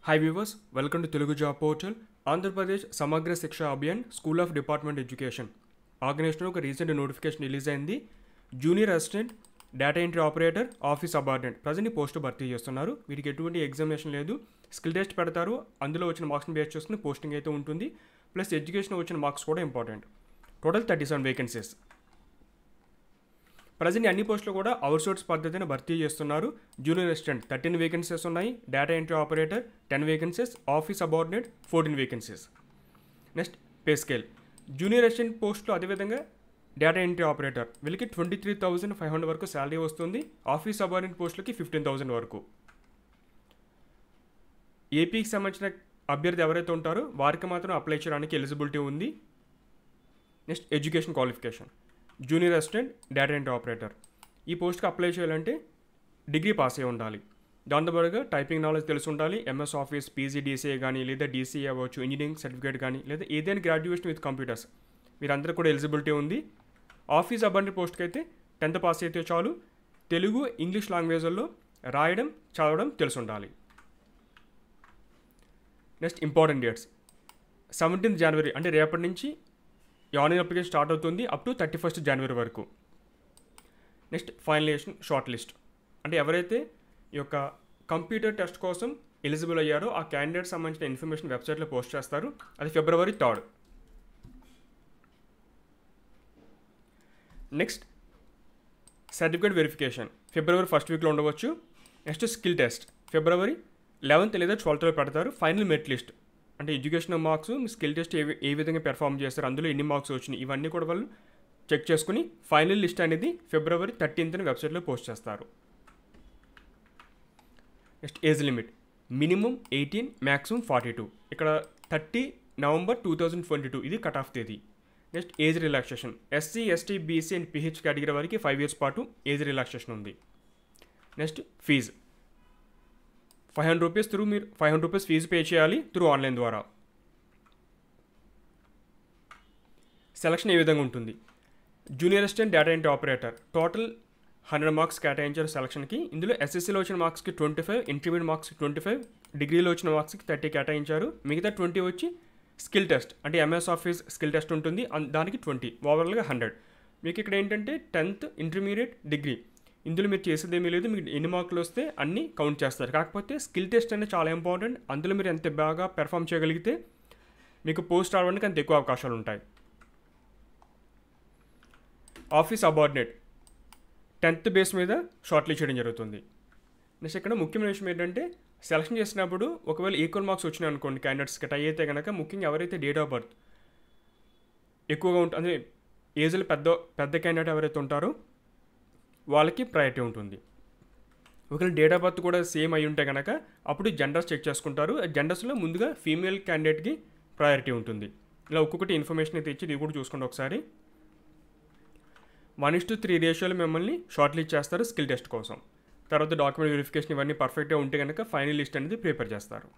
hi viewers welcome to Telugu job portal Andhra Pradesh Samagra Shiksha Abhiyan school of department education organisation ఒక recent notification release అయింది junior assistant data entry operator office subordinate present ఈ post భర్తీ చేస్తున్నారు వీటికి ఎటువంటి examination లేదు స్కిల్ టెస్ట్ పెడతారు అందులో వచ్చిన మార్క్స్ని బేస్ చేసుకుని పోస్టింగ్ అయితే ఉంటుంది ప్లస్ ఎడ్యుకేషన్ వచ్చిన మార్క్స్ కూడా important total thirty seven vacancies present అన్ని పోస్టులు కూడా అవుట్సోర్స్ పద్ధతిని భర్తీ చేస్తున్నారు జూనియర్ అసిస్టెంట్ థర్టీన్ వేకెన్సీస్ ఉన్నాయి data entry operator ten vacancies office subordinate fourteen vacancies next pay scale junior assistant పోస్టులు అదేవిధంగా డేటా ఎంట్రీ ఆపరేటర్ వీళ్ళకి twenty three thousand five hundred వరకు శాలరీ వస్తుంది ఆఫీస్ అబార్డినేట్ పోస్టులకి ఫిఫ్టీన్ థౌసండ్ వరకు ఏపీకి సంబంధించిన అభ్యర్థి ఎవరైతే ఉంటారో వారికి మాత్రం అప్లై చేయడానికి ఎలిజిబిలిటీ ఉంది next education qualification junior assistant data entry operator ఈ పోస్ట్కి అప్లై చేయాలంటే డిగ్రీ పాస్ అయి ఉండాలి దాంతోపాటుగా టైపింగ్ నాలెడ్జ్ తెలిసి ఉండాలి ఎంఎస్ ఆఫీస్ పీజీ డీసీఏ కానీ లేదా డీసీఏ అవ్వచ్చు ఇంజనీరింగ్ సర్టిఫికేట్ కానీ లేదా ఏదైనా గ్రాడ్యుయేషన్ విత్ కంప్యూటర్స్ మీరందరూ కూడా ఎలిజిబిలిటీ ఉంది ఆఫీస్ అబ్బండి పోస్ట్కి అయితే టెన్త్ పాస్ అయితే చాలు తెలుగు ఇంగ్లీష్ లాంగ్వేజ్లో రాయడం చదవడం తెలిసి ఉండాలి నెక్స్ట్ ఇంపార్టెంట్ డేట్స్ సెవెంటీన్త్ జనవరి అంటే రేపటి నుంచి ఈ ఆన్లైన్ అప్లికేషన్ స్టార్ట్ అవుతుంది అప్ టు థర్టీ ఫస్ట్ జనవరి వరకు నెక్స్ట్ ఫైనలైజేషన్ షార్ట్ లిస్ట్ అంటే ఎవరైతే ఈ యొక్క కంప్యూటర్ టెస్ట్ కోసం ఎలిజిబుల్ అయ్యారో ఆ క్యాండిడేట్ సంబంధించిన ఇన్ఫర్మేషన్ వెబ్సైట్లో పోస్ట్ చేస్తారు అది ఫిబ్రవరి థర్డ్ నెక్స్ట్ సర్టిఫికేట్ వెరిఫికేషన్ ఫిబ్రవరి ఫస్ట్ వీక్లో ఉండవచ్చు నెక్స్ట్ స్కిల్ టెస్ట్ ఫిబ్రవరి లెవెన్త్ లేదా ట్వెల్త్లో పెడతారు ఫైనల్ మెరిట్ లిస్ట్ అంటే ఎడ్యుకేషన్ మార్క్స్ మీ స్కిల్ టెస్ట్ ఏ ఏ విధంగా పెర్ఫామ్ చేస్తారు అందులో ఎన్ని మార్క్స్ వచ్చినాయి ఇవన్నీ కూడా వాళ్ళు చెక్ చేసుకుని ఫైనల్ లిస్ట్ అనేది ఫిబ్రవరి థర్టీన్త్న వెబ్సైట్లో పోస్ట్ చేస్తారు next age limit minimum eighteen maximum forty two ఇక్కడ thirty November two thousand twenty two ఇది కట్ ఆఫ్ తేదీ next age relaxation SC ST BC and PH category వారికి ఫైవ్ ఇయర్స్ పాటు age relaxation ఉంది next fee five hundred rupees through మీరు five hundred rupees fee pay చేయాలి through online ద్వారా selection ఏ విధంగా ఉంటుంది junior assistant data entry operator total hundred marks కేటాయించారు సెలక్షన్కి ఇందులో ఎస్ఎస్సీలో వచ్చిన మార్క్స్కి ట్వంటీ ఫైవ్ ఇంటర్మీడియట్ మార్క్స్కి ట్వంటీ ఫైవ్ డిగ్రీలో వచ్చిన మార్క్స్కి థర్టీ కేటాయించారు మిగతా ట్వంటీ వచ్చి స్కిల్ టెస్ట్ అంటే ఎంఎస్ ఆఫీస్ స్కిల్ టెస్ట్ ఉంటుంది అన్- దానికి ట్వంటీ ఓవరాల్గా హండ్రెడ్ మీకు ఇక్కడ ఏంటంటే టెన్త్ ఇంటర్మీడియట్ డిగ్రీ ఇందులో మీరు చేసేది ఏమీ లేదు మీకు ఎన్ని మార్కులు వస్తే అన్ని కౌంట్ చేస్తారు కాకపోతే స్కిల్ టెస్ట్ అనేది చాలా ఇంపార్టెంట్ అందులో మీరు ఎంత బాగా పెర్ఫామ్ చేయగలిగితే మీకు పోస్ట్ రావడానికి అంత ఎక్కువ అవకాశాలు ఉంటాయి ఆఫీస్ అబార్డినేట్ టెన్త్ బేస్ మీద షార్ట్ లిస్ట్ చేయడం జరుగుతుంది నెక్స్ట్ ఇక్కడ ముఖ్యమైన విషయం ఏంటంటే సెలక్షన్ చేసినప్పుడు ఒకవేళ ఈక్వల్ మార్క్స్ వచ్చినాయి అనుకోండి క్యాండిడేట్స్కి టై అయితే కనుక ముఖ్యంగా ఎవరైతే డేట్ ఆఫ్ బర్త్ ఎక్కువగా ఉంటుంది అంటే ఏజ్లో పెద్ద పెద్ద క్యాండిడేట్ ఎవరైతే ఉంటారో వాళ్ళకి ప్రయారిటీ ఉంటుంది ఒకవేళ డేట్ ఆఫ్ బర్త్ కూడా సేమ్ అయి ఉంటే కనుక అప్పుడు జెండర్స్ చెక్ చేసుకుంటారు జెండర్స్లో ముందుగా ఫీమేల్ క్యాండిడేట్కి ప్రయారిటీ ఉంటుంది ఇలా ఒక్కొక్కటి ఇన్ఫర్మేషన్ అయితే ఇచ్చి ఇది కూడా చూసుకోండి ఒకసారి వన్ ఇస్ టు త్రీ రేషియోలో మిమ్మల్ని షార్ట్ లిస్ట్ చేస్తారు స్కిల్ టెస్ట్ కోసం తర్వాత డాక్యుమెంట్ వెరిఫికేషన్ ఇవన్నీ పర్ఫెక్ట్గా ఉంటే కనుక ఫైనల్ లిస్ట్ అనేది ప్రిపేర్ చేస్తారు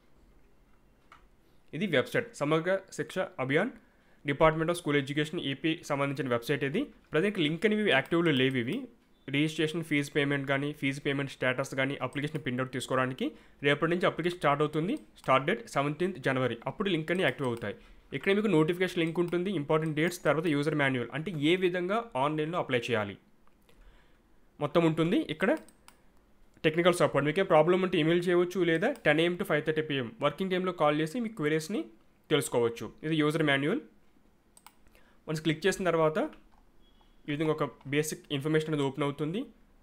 ఇది website Samagra Shiksha Abhiyan department of school education AP సంబంధించిన వెబ్సైట్ ఇది ప్రజెంట్ లింక్ అనేవి యాక్టివ్లో లేవు ఇవి రిజిస్ట్రేషన్ ఫీజు పేమెంట్ కానీ ఫీజు పేమెంట్ స్టేటస్ కానీ అప్లికేషన్ ప్రింట్అవుట్ తీసుకోవడానికి రేపటి నుంచి అప్లికేషన్ స్టార్ట్ అవుతుంది స్టార్ట్ డేట్ సెవెంటీన్త్ జనవరి అప్పుడు లింక్ అన్ని యాక్టివ్ అవుతాయి ఇక్కడ మీకు నోటిఫికేషన్ లింక్ ఉంటుంది ఇంపార్టెంట్ డేట్స్ తర్వాత యూజర్ మాన్యువల్ అంటే ఏ విధంగా ఆన్లైన్లో అప్లై చేయాలి మొత్తం ఉంటుంది ఇక్కడ టెక్నికల్ సపోర్ట్ మీకే ప్రాబ్లం ఉంటే ఈమెయిల్ చేయవచ్చు లేదా ten AM to five thirty PM working టైంలో కాల్ చేసి మీ క్వెరీస్ని తెలుసుకోవచ్చు ఇది యూజర్ మాన్యువల్ వన్స్ క్లిక్ చేసిన తర్వాత ఈ విధంగా ఒక బేసిక్ ఇన్ఫర్మేషన్ అనేది ఓపెన్ అవుతుంది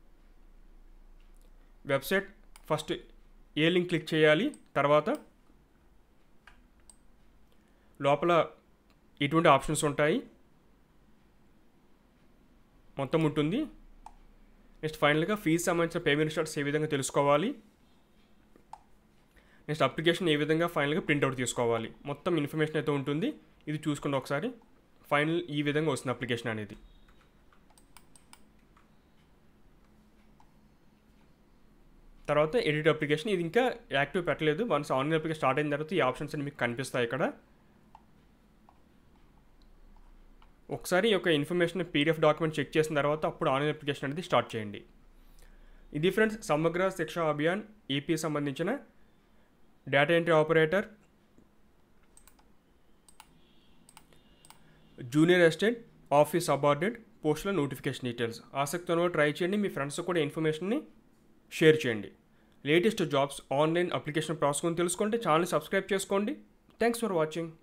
వెబ్సైట్ ఫస్ట్ ఏ లింక్ క్లిక్ చేయాలి తర్వాత లోపల ఇటువంటి ఆప్షన్స్ ఉంటాయి మొత్తం ఉంటుంది నెక్స్ట్ ఫైనల్గా ఫీజు సంబంధించిన పేమెంట్ స్టార్ట్స్ ఏ విధంగా తెలుసుకోవాలి నెక్స్ట్ అప్లికేషన్ ఏ విధంగా ఫైనల్గా ప్రింట్అవుట్ తీసుకోవాలి మొత్తం ఇన్ఫర్మేషన్ అయితే ఉంటుంది ఇది చూసుకోండి ఒకసారి ఫైనల్ ఈ విధంగా వస్తుంది అప్లికేషన్ అనేది తర్వాత ఎడిట్ అప్లికేషన్ ఇది ఇంకా యాక్టివ్ పెట్టలేదు వన్స్ ఆన్లైన్ అప్లికేషన్ స్టార్ట్ అయిన తర్వాత ఈ ఆప్షన్స్ అన్ని మీకు కనిపిస్తాయి ఇక్కడ ఒకసారి ఈ యొక్క ఇన్ఫర్మేషన్ పీడిఎఫ్ డాక్యుమెంట్ చెక్ చేసిన తర్వాత అప్పుడు ఆన్లైన్ అప్లికేషన్ అనేది స్టార్ట్ చేయండి ఇది ఫ్రెండ్స్ సమగ్ర శిక్ష అభియాన్ ఏపీ సంబంధించిన data entry operator junior assistant office subordinate పోస్టుల నోటిఫికేషన్ డీటెయిల్స్ ఆసక్తి ఉన్న ట్రై చేయండి మీ ఫ్రెండ్స్ కూడా ఇన్ఫర్మేషన్ని షేర్ చేయండి latest jobs online application process గురించి తెలుసుకుంటే ఛానల్ సబ్స్క్రైబ్ చేసుకోండి థ్యాంక్స్ ఫర్ వాచింగ్